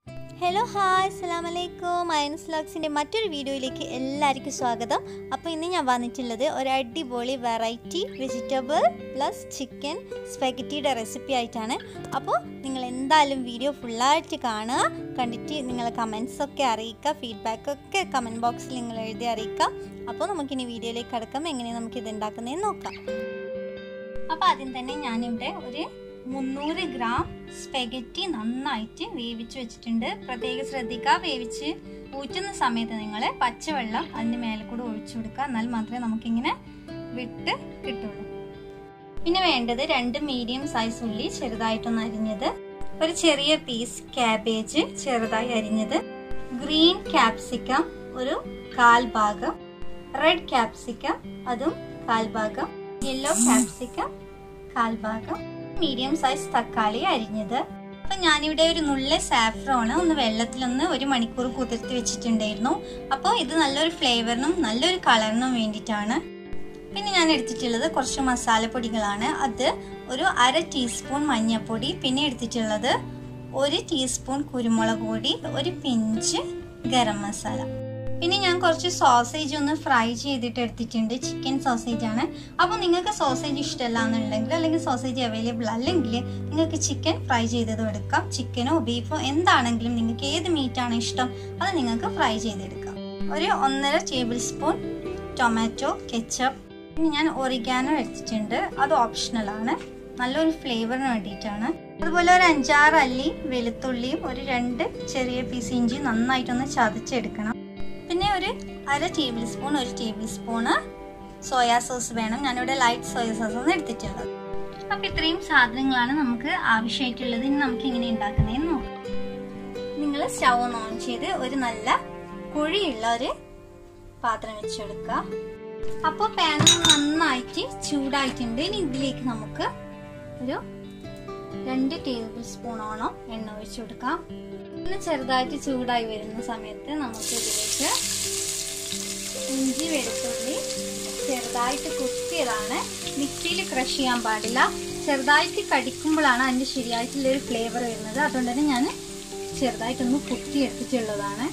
hello hi അസ്സാം വലൈക്കും minus വ്ലോഗ്സിൻ്റെ മറ്റൊരു വീഡിയോയിലേക്ക് എല്ലാവർക്കും സ്വാഗതം അപ്പോൾ ഇന്ന് ഞാൻ വന്നിട്ടുള്ളത് ഒരു അടിപൊളി വെറൈറ്റി വെജിറ്റബിൾ പ്ലസ് ചിക്കൻ സ്പെഗറ്റിയുടെ റെസിപ്പി ആയിട്ടാണ് അപ്പോൾ നിങ്ങൾ എന്തായാലും വീഡിയോ ഫുള്ളായിട്ട് കാണുക കണ്ടിട്ട് നിങ്ങൾ കമൻസൊക്കെ അറിയിക്കുക ഫീഡ്ബാക്കൊക്കെ കമൻറ്റ് ബോക്സിൽ നിങ്ങൾ എഴുതി അറിയിക്കുക അപ്പോൾ നമുക്കിനി വീഡിയോയിലേക്ക് കടക്കാം എങ്ങനെ നമുക്കിത് ഉണ്ടാക്കുന്നതെന്ന് നോക്കാം അപ്പോൾ ആദ്യം തന്നെ ഞാനിവിടെ ഒരു മുന്നൂറ് ഗ്രാം സ്പെഗറ്റി നന്നായിട്ട് വേവിച്ച് വെച്ചിട്ടുണ്ട് പ്രത്യേകം ശ്രദ്ധിക്കുക വേവിച്ച് ഊറ്റുന്ന സമയത്ത് നിങ്ങൾ പച്ചവെള്ളം അതിൻ്റെ മേലെ കൂടെ ഒഴിച്ചു കൊടുക്കുക എന്നാൽ മാത്രമേ നമുക്കിങ്ങനെ വിട്ട് കിട്ടുള്ളൂ പിന്നെ വേണ്ടത് രണ്ട് മീഡിയം സൈസ് ഉള്ളി ചെറുതായിട്ടൊന്ന് അരിഞ്ഞത് ഒരു ചെറിയ പീസ് ക്യാബേജ് ചെറുതായി അരിഞ്ഞത് ഗ്രീൻ ക്യാപ്സിക്കം ഒരു കാൽ ഭാഗം റെഡ് ക്യാപ്സിക്കം അതും കാൽ ഭാഗം യെല്ലോ ക്യാപ്സിക്കം കാൽ ഭാഗം മീഡിയം സൈസ് തക്കാളി അരിഞ്ഞത് അപ്പൊ ഞാനിവിടെ ഒരു നുള്ള സാഫ്രോണ് ഒന്ന് വെള്ളത്തിലൊന്ന് ഒരു മണിക്കൂർ കുതിർത്തി വെച്ചിട്ടുണ്ടായിരുന്നു അപ്പോൾ ഇത് നല്ലൊരു ഫ്ലേവറിനും നല്ലൊരു കളറിനും വേണ്ടിയിട്ടാണ് പിന്നെ ഞാൻ എടുത്തിട്ടുള്ളത് കുറച്ച് മസാലപ്പൊടികളാണ് അത് ഒരു അര ടീസ്പൂൺ മഞ്ഞൾപ്പൊടി പിന്നെ എടുത്തിട്ടുള്ളത് ഒരു ടീസ്പൂൺ കുരുമുളക് പൊടി ഒരു പിഞ്ച് ഗരം മസാല പിന്നെ ഞാൻ കുറച്ച് സോസേജ് ഒന്ന് ഫ്രൈ ചെയ്തിട്ട് എടുത്തിട്ടുണ്ട് ചിക്കൻ സോസേജ് ആണ് അപ്പോൾ നിങ്ങൾക്ക് സോസേജ് ഇഷ്ടമല്ല എന്നുണ്ടെങ്കിൽ അല്ലെങ്കിൽ സോസേജ് അവൈലബിൾ അല്ലെങ്കിൽ നിങ്ങൾക്ക് ചിക്കൻ ഫ്രൈ ചെയ്തതും എടുക്കാം ചിക്കനോ ബീഫോ എന്താണെങ്കിലും നിങ്ങൾക്ക് ഏത് മീറ്റാണ് ഇഷ്ടം അത് നിങ്ങൾക്ക് ഫ്രൈ ചെയ്തെടുക്കാം ഒരു ഒന്നര ടേബിൾ സ്പൂൺ ടൊമാറ്റോ കെച്ചപ്പ് പിന്നെ ഞാൻ ഒറിഗാനോ എടുത്തിട്ടുണ്ട് അത് ഓപ്ഷണൽ ആണ് നല്ലൊരു ഫ്ലേവറിന് വേണ്ടിയിട്ടാണ് അതുപോലെ ഒരു അഞ്ചാറ് അല്ലി വെളുത്തുള്ളിയും ഒരു രണ്ട് ചെറിയ പീസ് ഇഞ്ചി നന്നായിട്ടൊന്ന് ചതച്ചെടുക്കണം പിന്നെ ഒരു അര ടേബിൾ സ്പൂൺ ഒരു ടേബിൾ സ്പൂണ് സോയാ സോസ് വേണം ഞാനിവിടെ ലൈറ്റ് സോയാ സോസ് ആണ് എടുത്തിട്ടുള്ളത് അപ്പൊ ഇത്രയും സാധനങ്ങളാണ് നമുക്ക് ആവശ്യമായിട്ടുള്ളത് ഇനി നമുക്ക് എങ്ങനെ ഉണ്ടാക്കുന്നതെന്ന് നോക്കാം നിങ്ങൾ സ്റ്റൗ ഒന്ന് ഓൺ ചെയ്ത് ഒരു നല്ല കുഴിയുള്ള ഒരു പാത്രം വെച്ചെടുക്കുക അപ്പോൾ പാൻ നന്നായിട്ട് ചൂടായിട്ടുണ്ട് ഇനി ഇതിലേക്ക് നമുക്ക് ഒരു രണ്ട് ടേബിൾ സ്പൂണോളം എണ്ണ ഒഴിച്ചു കൊടുക്കാം പിന്നെ ചെറുതായിട്ട് ചൂടായി വരുന്ന സമയത്ത് നമുക്ക് ഇതിലേക്ക് ഇഞ്ചി വെളുത്തുള്ളി ചെറുതായിട്ട് കുത്തിയതാണ് മിക്സിയിൽ ക്രഷ് ചെയ്യാൻ പാടില്ല ചെറുതായിട്ട് കടിക്കുമ്പോഴാണ് അതിൻ്റെ ശരിയായിട്ടുള്ള ഒരു ഫ്ലേവർ വരുന്നത് അതുകൊണ്ട് തന്നെ ഞാൻ ചെറുതായിട്ടൊന്ന് കുത്തി എടുത്തിട്ടുള്ളതാണ്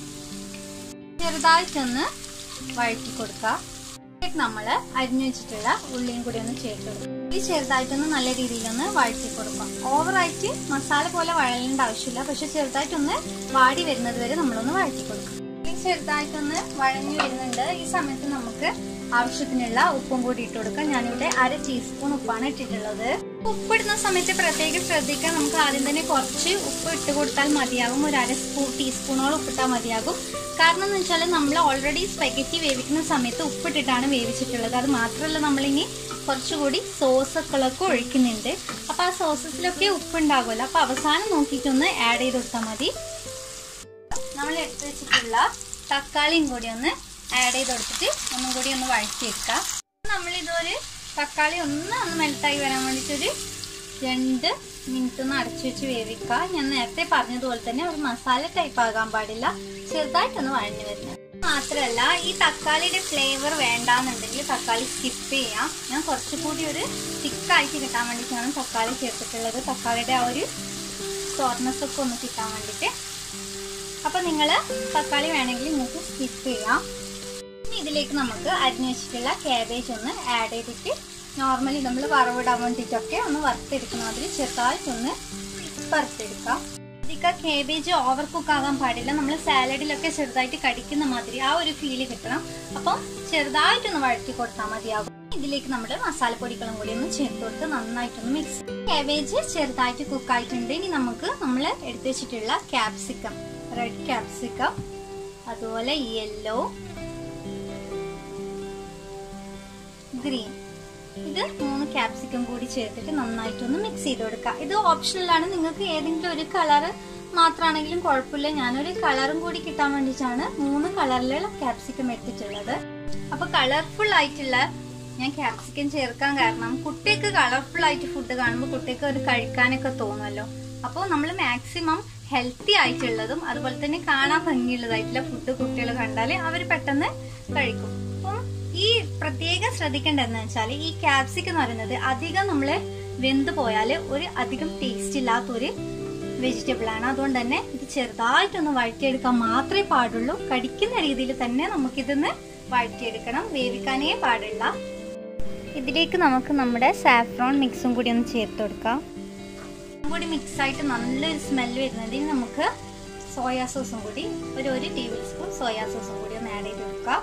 ചെറുതായിട്ടൊന്ന് വഴറ്റി കൊടുക്കുക നമ്മൾ അരിഞ്ഞു വെച്ചിട്ടുള്ള ഉള്ളിയും കൂടി ഒന്ന് ചേർത്ത് കൊടുക്കും ഇത് ചെറുതായിട്ടൊന്ന് നല്ല രീതിയിലൊന്ന് വഴറ്റി കൊടുക്കാം ഓവറായിട്ട് മസാല പോലെ വഴലേണ്ട ആവശ്യമില്ല പക്ഷെ ചെറുതായിട്ടൊന്ന് വാടി വരുന്നത് വരെ നമ്മളൊന്ന് വഴറ്റി കൊടുക്കാം ഇത് ചെറുതായിട്ടൊന്ന് വഴഞ്ഞു വരുന്നുണ്ട് ഈ സമയത്ത് നമുക്ക് ആവശ്യത്തിനുള്ള ഉപ്പും കൂടി ഇട്ട് കൊടുക്കാം ഞാനിവിടെ അര ടീസ്പൂൺ ഉപ്പാണ് ഇട്ടിട്ടുള്ളത് ഉപ്പിടുന്ന സമയത്ത് പ്രത്യേകം ശ്രദ്ധിക്കാൻ നമുക്ക് ആദ്യം തന്നെ കുറച്ച് ഉപ്പ് ഇട്ട് കൊടുത്താൽ മതിയാകും ഒരു അര സ്പൂൺ ടീസ്പൂണോളം ഉപ്പിട്ടാൽ മതിയാകും കാരണം എന്ന് വെച്ചാൽ നമ്മൾ ഓൾറെഡി സ്പെഗറ്റി വേവിക്കുന്ന സമയത്ത് ഉപ്പിട്ടിട്ടാണ് വേവിച്ചിട്ടുള്ളത് അത് മാത്രമല്ല നമ്മളിനി കുറച്ചുകൂടി സോസൊക്കെ ഒഴിക്കുന്നുണ്ട് അപ്പോൾ ആ സോസസിലൊക്കെ ഉപ്പുണ്ടാകുമല്ലോ അപ്പോൾ അവസാനം നോക്കിയിട്ടൊന്ന് ആഡ് ചെയ്ത് കൊടുത്താൽ മതി നമ്മൾ എടുത്തു വെച്ചിട്ടുള്ള തക്കാളിയും കൂടി ഒന്ന് ആഡ് ചെയ്ത് കൊടുത്തിട്ട് ഒന്നും കൂടി ഒന്ന് വഴറ്റിയെടുക്കുക നമ്മളിതൊരു തക്കാളി ഒന്ന് ഒന്ന് മെൽട്ടായി വരാൻ വേണ്ടിയിട്ടൊരു രണ്ട് മിനിറ്റ് ഒന്ന് അടച്ചു വെച്ച് വേവിക്കുക ഞാൻ നേരത്തെ പറഞ്ഞതുപോലെ തന്നെ ഒരു മസാല ടൈപ്പ് ആകാൻ പാടില്ല ചെറുതായിട്ടൊന്ന് വഴഞ്ഞു വരുന്നത് മാത്രമല്ല ഈ തക്കാളിയുടെ ഫ്ലേവർ വേണ്ടാന്നുണ്ടെങ്കിൽ തക്കാളി സ്കിപ്പ് ചെയ്യാം ഞാൻ കുറച്ചുകൂടി ഒരു തിക്കായിട്ട് കിട്ടാൻ വേണ്ടിയിട്ടാണ് തക്കാളി ചേർത്തിട്ടുള്ളത് തക്കാളിയുടെ ആ ഒരു സോർനെസ് ഒക്കെ ഒന്ന് കിട്ടാൻ വേണ്ടിയിട്ട് അപ്പം നിങ്ങൾ തക്കാളി വേണമെങ്കിൽ നിങ്ങൾക്ക് സ്കിപ്പ് ചെയ്യാം ഇതിലേക്ക് നമുക്ക് അരിഞ്ഞു വെച്ചിട്ടുള്ള കാബേജ് ഒന്ന് ആഡ് ചെയ്തിട്ട് നോർമലി നമ്മൾ വറവിടാൻ വേണ്ടിയിട്ടൊക്കെ ഒന്ന് വറുത്തെടുക്കുന്ന മാതിരി ചെറുതായിട്ടൊന്ന് വറുത്തെടുക്കാം അധികം കേബേജ് ഓവർ കുക്ക് ആകാൻ പാടില്ല നമ്മൾ സാലഡിലൊക്കെ ചെറുതായിട്ട് കടിക്കുന്ന മാതിരി ആ ഒരു ഫീല് കിട്ടണം അപ്പം ചെറുതായിട്ടൊന്ന് വഴറ്റി കൊടുത്താൽ മതിയാകും ഇതിലേക്ക് നമ്മൾ മസാലപ്പൊടികളും കൂടി ഒന്ന് ചേർത്ത് കൊടുത്ത് നന്നായിട്ടൊന്ന് മിക്സ് കാബേജ് ചെറുതായിട്ട് കുക്ക് ആയിട്ടുണ്ട് ഇനി നമുക്ക് നമ്മൾ എടുത്തു വെച്ചിട്ടുള്ള ക്യാപ്സിക്കം റെഡ് ക്യാപ്സിക്കം അതുപോലെ യെല്ലോ ഗ്രീൻ ഇത് മൂന്ന് ക്യാപ്സിക്കം കൂടി ചേർത്തിട്ട് നന്നായിട്ടൊന്ന് മിക്സ് ചെയ്ത് കൊടുക്കുക ഇത് ഓപ്ഷണലാണ് നിങ്ങൾക്ക് ഏതെങ്കിലും ഒരു കളർ മാത്രമാണെങ്കിലും കുഴപ്പമില്ല ഞാനൊരു കളറും കൂടി കിട്ടാൻ വേണ്ടിയിട്ടാണ് മൂന്ന് കളറിലുള്ള ക്യാപ്സിക്കം എടുത്തിട്ടുള്ളത് അപ്പൊ കളർഫുൾ ആയിട്ടുള്ള ഞാൻ ക്യാപ്സിക്കം ചേർക്കാൻ കാരണം കുട്ടിക്ക് കളർഫുൾ ആയിട്ട് ഫുഡ് കാണുമ്പോൾ കുട്ടിക്ക് ഒരു കഴിക്കാനൊക്കെ തോന്നുമല്ലോ അപ്പോൾ നമ്മൾ മാക്സിമം ഹെൽത്തി ആയിട്ടുള്ളതും അതുപോലെ തന്നെ കാണാൻ ഭംഗിയുള്ളതായിട്ടുള്ള ഫുഡ് കുട്ടികൾ കണ്ടാൽ അവർ പെട്ടെന്ന് കഴിക്കും അപ്പം ഈ പ്രത്യേകം ശ്രദ്ധിക്കേണ്ടതെന്ന് വെച്ചാൽ ഈ ക്യാപ്സിക്കം എന്ന് പറയുന്നത് അധികം നമ്മൾ വെന്ത് പോയാൽ ഒരു അധികം ടേസ്റ്റ് ഇല്ലാത്ത ഒരു വെജിറ്റബിൾ ആണ് അതുകൊണ്ട് തന്നെ ഇത് ചെറുതായിട്ടൊന്ന് വഴറ്റിയെടുക്കാൻ മാത്രമേ പാടുള്ളൂ കടിക്കുന്ന രീതിയിൽ തന്നെ നമുക്കിതൊന്ന് വഴറ്റിയെടുക്കണം വേവിക്കാനേ പാടില്ല ഇതിലേക്ക് നമുക്ക് നമ്മുടെ സാഫ്രോൺ മിക്സും കൂടി ഒന്ന് ചേർത്ത് കൊടുക്കാം കൂടി മിക്സ് ആയിട്ട് നല്ലൊരു സ്മെല്ല് വരുന്നതിന് നമുക്ക് സോയാ സോസും കൂടി ഒരു ഒരു ടേബിൾ സ്പൂൺ സോയാ സോസും കൂടി ഒന്ന് ആഡ് ചെയ്ത് കൊടുക്കാം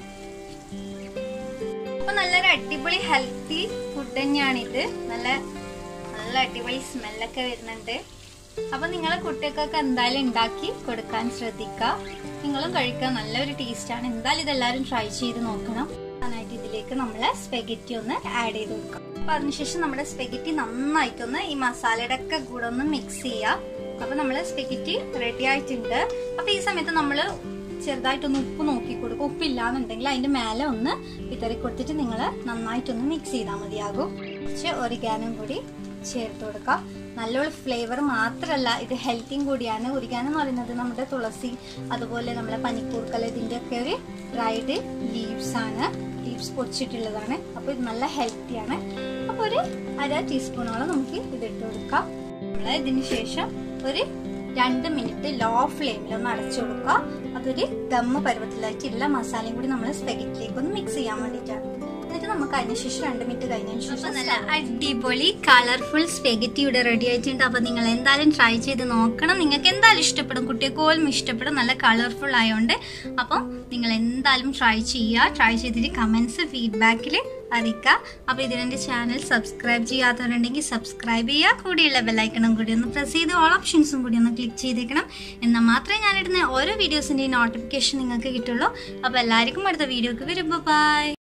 അപ്പൊ നല്ലൊരു അടിപൊളി ഹെൽത്തി ഫുഡ് തന്നെയാണിത് നല്ല നല്ല അടിപൊളി സ്മെല്ലൊക്കെ വരുന്നുണ്ട് അപ്പൊ നിങ്ങളെ കുട്ടികൾക്കൊക്കെ എന്തായാലും ഉണ്ടാക്കി കൊടുക്കാൻ ശ്രദ്ധിക്കുക നിങ്ങളും കഴിക്കാൻ നല്ലൊരു ടേസ്റ്റ് ആണ് എന്തായാലും ഇതെല്ലാവരും ട്രൈ ചെയ്ത് നോക്കണം അതിനായിട്ട് ഇതിലേക്ക് നമ്മൾ സ്പെഗറ്റി ഒന്ന് ആഡ് ചെയ്ത് കൊടുക്കാം അപ്പൊ അതിനുശേഷം നമ്മുടെ സ്പെഗറ്റി നന്നായിട്ടൊന്ന് ഈ മസാലയുടെ ഒക്കെ കൂടെ ഒന്ന് മിക്സ് ചെയ്യാം അപ്പൊ നമ്മള് സ്പെഗറ്റി റെഡി ആയിട്ടുണ്ട് അപ്പൊ ഈ സമയത്ത് നമ്മള് ചെറുതായിട്ടൊന്ന് ഉപ്പ് നോക്കി കൊടുക്കും ഉപ്പില്ലാന്നുണ്ടെങ്കിൽ അതിന്റെ മേലെ ഒന്ന് വിതറി കൊടുത്തിട്ട് നിങ്ങൾ നന്നായിട്ടൊന്ന് മിക്സ് ചെയ്താൽ മതിയാകും കുറച്ച് ഒരിഗാനും കൂടി ചേർത്ത് കൊടുക്കാം നല്ലൊരു ഫ്ലേവർ മാത്രമല്ല ഇത് ഹെൽത്തിയും കൂടിയാണ് ഒരിഗാനം എന്ന് പറയുന്നത് നമ്മുടെ തുളസി അതുപോലെ നമ്മളെ പനിക്കൂർക്കൽ ഇതിന്റെ ഒക്കെ ഒരു ഡ്രൈഡ് ലീവ്സ് ആണ് ലീവ്സ് പൊടിച്ചിട്ടുള്ളതാണ് അപ്പോൾ ഇത് നല്ല ഹെൽത്തിയാണ് അപ്പോൾ ഒരു അര ടീസ്പൂണോളം നമുക്ക് ഇതിട്ട് കൊടുക്കാം നമ്മൾ ഇതിന് ശേഷം ഒരു രണ്ട് മിനിറ്റ് ലോ ഫ്ലെയിമിൽ ഒന്ന് അടച്ചു കൊടുക്കുക അതൊരു ദമ്മ് പരുവത്തിലായിട്ട് എല്ലാ മസാലയും കൂടി നമ്മൾ സ്പെഗറ്റിലേക്ക് ഒന്ന് മിക്സ് ചെയ്യാൻ വേണ്ടിയിട്ടാണ് എന്നിട്ട് നമുക്ക് അതിനുശേഷം രണ്ട് മിനിറ്റ് കഴിഞ്ഞതിന് ശേഷം നല്ല അടിപൊളി കളർഫുൾ സ്പെഗറ്റി ഇവിടെ റെഡി ആയിട്ടുണ്ട് അപ്പൊ നിങ്ങൾ എന്തായാലും ട്രൈ ചെയ്ത് നോക്കണം നിങ്ങൾക്ക് എന്തായാലും ഇഷ്ടപ്പെടും കുട്ടികൾക്കോലും ഇഷ്ടപ്പെടും നല്ല കളർഫുൾ ആയതുകൊണ്ട് അപ്പം നിങ്ങൾ എന്തായാലും ട്രൈ ചെയ്യുക ട്രൈ ചെയ്തിട്ട് കമൻസ് ഫീഡ്ബാക്കിൽ അറിയിക്കുക അപ്പോൾ ഇതിനെൻ്റെ ചാനൽ സബ്സ്ക്രൈബ് ചെയ്യാത്തവരുണ്ടെങ്കിൽ സബ്സ്ക്രൈബ് ചെയ്യുക കൂടിയുള്ള ബെല്ലൈക്കണം കൂടി ഒന്ന് പ്രസ് ചെയ്ത് ഓൾ ഓപ്ഷൻസും കൂടി ഒന്ന് ക്ലിക്ക് ചെയ്തേക്കണം എന്നാൽ മാത്രമേ ഞാനിടുന്ന ഓരോ വീഡിയോസിൻ്റെയും നോട്ടിഫിക്കേഷൻ നിങ്ങൾക്ക് കിട്ടുള്ളൂ അപ്പോൾ എല്ലാവർക്കും അടുത്ത വീഡിയോക്ക് വരുമ്പോൾ ബൈ